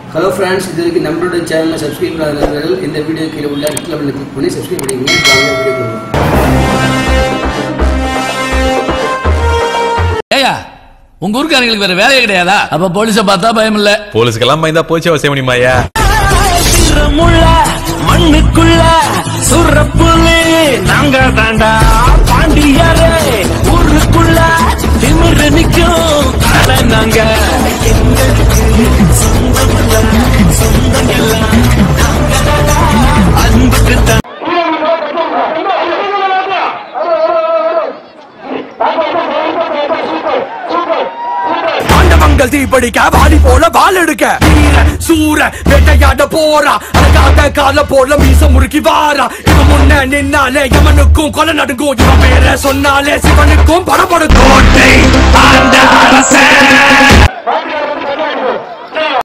Hello friends இது வரைக்கும் நம்மளோட சேனலை சப்ஸ்கிரைப் பண்ணாதவர்கள் இந்த வீடியோ கீழே உள்ள ரெட் கலரில் கிளிக் பண்ணி சப்ஸ்கிரைப் பண்ணிக்கங்க வாங்க வீடியோ ஏயா உங்க ஊருக்காரங்களுக்கு வேற வேலையே கிடையாதா அப்ப போலீஸ பார்த்தா பயம் இல்ல போலீஸ்க்கெல்லாம் பயந்தா போச்சு அவசியம் முடியுமாயா சிரமுள்ள மண்ணுக்குள்ள சுரப்புலே நாங்க தாண்டா பாண்டியாரே ஊருக்குள்ள திமிரு நிக்கும் தலை நாங்க எங்களுக்கு சொந்தமல்ல சொந்தம் எல்லாம் நாங்கதாடா. அன்புக்கு தான் ஆண்டவங்கள் தீப்படிக்க வாடி போல வால் எடுக்க வீர சூர வேட்டையாட போறா அழகாக கால போல மீச முறுக்கி வாரா இவன் முன்ன நின்னாலே எவனுக்கும் கொலை நடுங்கும் இவன் பேர சொன்னாலே சிவனுக்கும் படபடுக்கும் கோட்டை ஆண்ட அரசன்